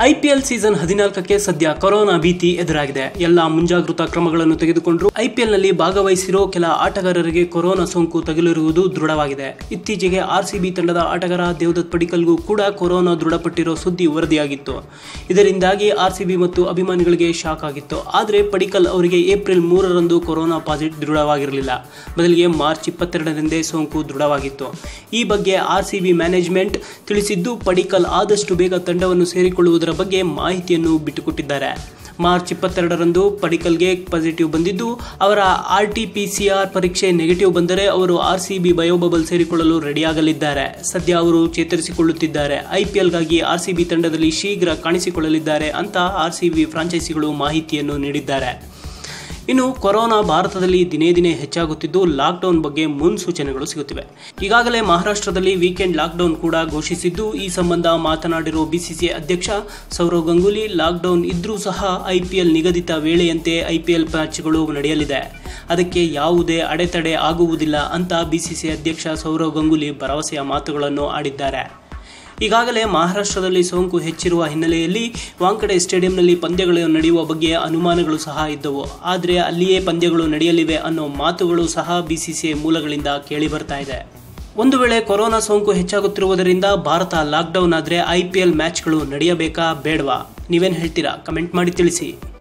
IPL season ಹದಿನಾಲ್ಕಕ್ಕೆ ಸದ್ಯ corona ಭೀತಿ ಎದುರಾಗಿದೆ ಎಲ್ಲ ಮುಂಜಾಗೃತಾ ಕ್ರಮಗಳನ್ನು ತೆಗೆದುಕೊಂಡರು ಐಪಿಎಲ್ನಲ್ಲಿ ಭಾಗವಹಿಸಿರೋ ಕೆಲ ಆಟಗಾರರಿಗೆ ಕೊರೋನಾ ಸೋಂಕು ತಗುಲಿರುವುದು ದೃಢವಾಗಿದೆ ಇತ್ತೀಚೆಗೆ ಆರ್ಸಿಬಿ ತಂಡದ ಆಟಗಾರ ದೇವದತ್ ಪಡಿಕಲ್ಗೂ ಕೂಡ ಕೊರೋನಾ ದೃಢಪಟ್ಟಿರೋ ಸುದ್ದಿ ವರದಿಯಾಗಿತ್ತು ಇದರಿಂದಾಗಿ ಆರ್ಸಿಬಿ ಮತ್ತು ಅಭಿಮಾನಿಗಳಿಗೆ ಶಾಕ್ ಆಗಿತ್ತು ಆದರೆ ಪಡಿಕಲ್ ಅವರಿಗೆ ಏಪ್ರಿಲ್ ಮೂರರಂದು ಕೊರೋನಾ ಪಾಸಿಟಿವ್ ದೃಢವಾಗಿರಲಿಲ್ಲ ಬದಲಿಗೆ ಮಾರ್ಚ್ ಇಪ್ಪತ್ತೆರಡರಂದೇ ಸೋಂಕು ದೃಢವಾಗಿತ್ತು ಈ ಬಗ್ಗೆ ಆರ್ಸಿಬಿ ಮ್ಯಾನೇಜ್ಮೆಂಟ್ ತಿಳಿಸಿದ್ದು ಪಡಿಕಲ್ ಆದಷ್ಟು ಬೇಗ ತಂಡವನ್ನು ಸೇರಿಕೊಳ್ಳುವುದರ ಬಗ್ಗೆ ಮಾಹಿತಿಯನ್ನು ಬಿಟ್ಟುಕೊಟ್ಟಿದ್ದಾರೆ ಮಾರ್ಚ್ ಇಪ್ಪತ್ತೆರಡರಂದು ಪಡಿಕಲ್ಗೆ ಪಾಸಿಟಿವ್ ಬಂದಿದ್ದು ಅವರ R T P C R ಪರೀಕ್ಷೆ ನೆಗೆಟಿವ್ ಬಂದರೆ ಅವರು ಆರ್ ಸಿ ಬಿ ಬಯೋಬಬಲ್ ಸೇರಿಕೊಳ್ಳಲು ರೆಡಿಯಾಗಲಿದ್ದಾರೆ ಸದ್ಯ ಅವರು ಚೇತರಿಸಿಕೊಳ್ಳುತ್ತಿದ್ದಾರೆ ಐಪಿಎಲ್ಗಾಗಿ ಆರ್ ಸಿ ಬಿ ತಂಡದಲ್ಲಿ ಶೀಘ್ರ ಕಾಣಿಸಿಕೊಳ್ಳಲಿದ್ದಾರೆ ಅಂತ ಆರ್ ಸಿ ಬಿ ಫ್ರಾಂಚೈಸಿಗಳು ಮಾಹಿತಿಯನ್ನು ನೀಡಿದ್ದಾರೆ ಇನ್ನು ಕೊರೋನಾ ಭಾರತದಲ್ಲಿ ದಿನೇ ದಿನೇ ಹೆಚ್ಚಾಗುತ್ತಿದ್ದು ಲಾಕ್ಡೌನ್ ಬಗ್ಗೆ ಮುನ್ಸೂಚನೆಗಳು ಸಿಗುತ್ತಿವೆ ಈಗಾಗಲೇ ಮಹಾರಾಷ್ಟ್ರದಲ್ಲಿ ವೀಕೆಂಡ್ ಲಾಕ್ಡೌನ್ ಕೂಡ ಘೋಷಿಸಿದ್ದು ಈ ಸಂಬಂಧ ಮಾತನಾಡಿರುವ ಬಿಸಿಸಿಐ ಅಧ್ಯಕ್ಷ ಸೌರವ್ ಗಂಗೂಲಿ ಲಾಕ್ಡೌನ್ ಇದ್ರೂ ಸಹ ಐಪಿಎಲ್ ನಿಗದಿತ ವೇಳೆಯಂತೆ ಐಪಿಎಲ್ ಮ್ಯಾಚ್ಗಳು ನಡೆಯಲಿದೆ ಅದಕ್ಕೆ ಯಾವುದೇ ಅಡೆತಡೆ ಆಗುವುದಿಲ್ಲ ಅಂತ ಬಿಸಿಸಿಐ ಅಧ್ಯಕ್ಷ ಸೌರವ್ ಗಂಗೂಲಿ ಭರವಸೆಯ ಮಾತುಗಳನ್ನು ಆಡಿದ್ದಾರೆ ಈಗಾಗಲೇ ಮಹಾರಾಷ್ಟ್ರದಲ್ಲಿ ಸೋಂಕು ಹೆಚ್ಚಿರುವ ಹಿನ್ನೆಲೆಯಲ್ಲಿ ವಾಂಕಡೆ ಸ್ಟೇಡಿಯಂನಲ್ಲಿ ಪಂದ್ಯಗಳು ನಡೆಯುವ ಬಗ್ಗೆ ಅನುಮಾನಗಳು ಸಹ ಇದ್ದವು ಆದರೆ ಅಲ್ಲಿಯೇ ಪಂದ್ಯಗಳು ನಡೆಯಲಿವೆ ಅನ್ನೋ ಮಾತುಗಳು ಸಹ ಬಿಸಿಸಿಐ ಮೂಲಗಳಿಂದ ಕೇಳಿ ಬರ್ತಾ ಇದೆ ಒಂದು ವೇಳೆ ಕೊರೋನಾ ಸೋಂಕು ಹೆಚ್ಚಾಗುತ್ತಿರುವುದರಿಂದ ಭಾರತ ಲಾಕ್ಡೌನ್ ಆದರೆ ಐಪಿಎಲ್ ಮ್ಯಾಚ್ಗಳು ನಡೆಯಬೇಕಾ ಬೇಡವಾ ನೀವೇನು ಹೇಳ್ತೀರಾ ಕಮೆಂಟ್ ಮಾಡಿ ತಿಳಿಸಿ